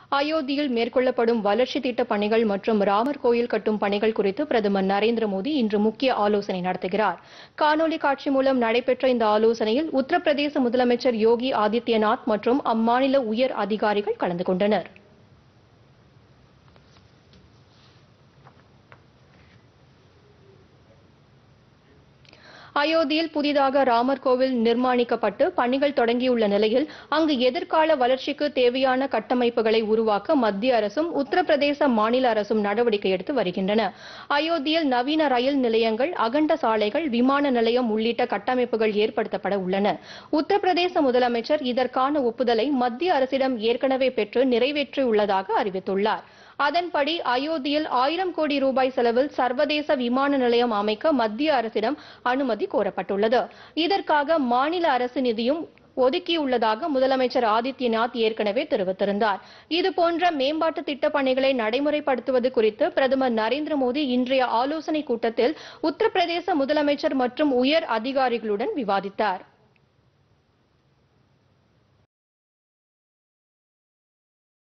அயோத்தியில் மேற்கொள்ளப்படும் வளர்ச்சி திட்டப் பணிகள் மற்றும் ராமர் கோயில் கட்டும் பணிகள் குறித்து பிரதமர் நரேந்திர மோடி இன்று முக்கிய ஆலோசனை நடத்துகிறார் காணொலி காட்சி மூலம் நடைபெற்ற இந்த ஆலோசனையில் உத்தரப்பிரதேச முதலமைச்சர் யோகி ஆதித்யநாத் மற்றும் அம்மாநில உயர் அதிகாரிகள் கலந்து கொண்டனர் அயோத்தியில் புதிதாக ராமர் கோவில் நிர்மாணிக்கப்பட்டு பணிகள் தொடங்கியுள்ள நிலையில் அங்கு எதிர்கால வளர்ச்சிக்கு தேவையான கட்டமைப்புகளை உருவாக்க மத்திய அரசும் உத்தரப்பிரதேச மாநில அரசும் நடவடிக்கை எடுத்து வருகின்றன அயோத்தியில் நவீன ரயில் நிலையங்கள் அகண்ட சாலைகள் விமான நிலையம் உள்ளிட்ட கட்டமைப்புகள் ஏற்படுத்தப்பட உள்ளன உத்தரப்பிரதேச முதலமைச்சர் இதற்கான ஒப்புதலை மத்திய அரசிடம் ஏற்கனவே பெற்று நிறைவேற்றியுள்ளதாக அறிவித்துள்ளார் அதன்படி அயோத்தியில் ஆயிரம் கோடி ரூபாய் செலவில் சர்வதேச விமான நிலையம் அமைக்க மத்திய அரசிடம் அனுமதி கோரப்பட்டுள்ளது இதற்காக மாநில அரசு நிதியும் ஒதுக்கியுள்ளதாக முதலமைச்சர் ஆதித்யநாத் ஏற்கனவே தெரிவித்திருந்தார் இதுபோன்ற மேம்பாட்டு திட்டப் பணிகளை நடைமுறைப்படுத்துவது குறித்து பிரதமர் நரேந்திர மோடி இன்றைய ஆலோசனைக் கூட்டத்தில் உத்தரப்பிரதேச முதலமைச்சர் மற்றும் உயர் அதிகாரிகளுடன் விவாதித்தார்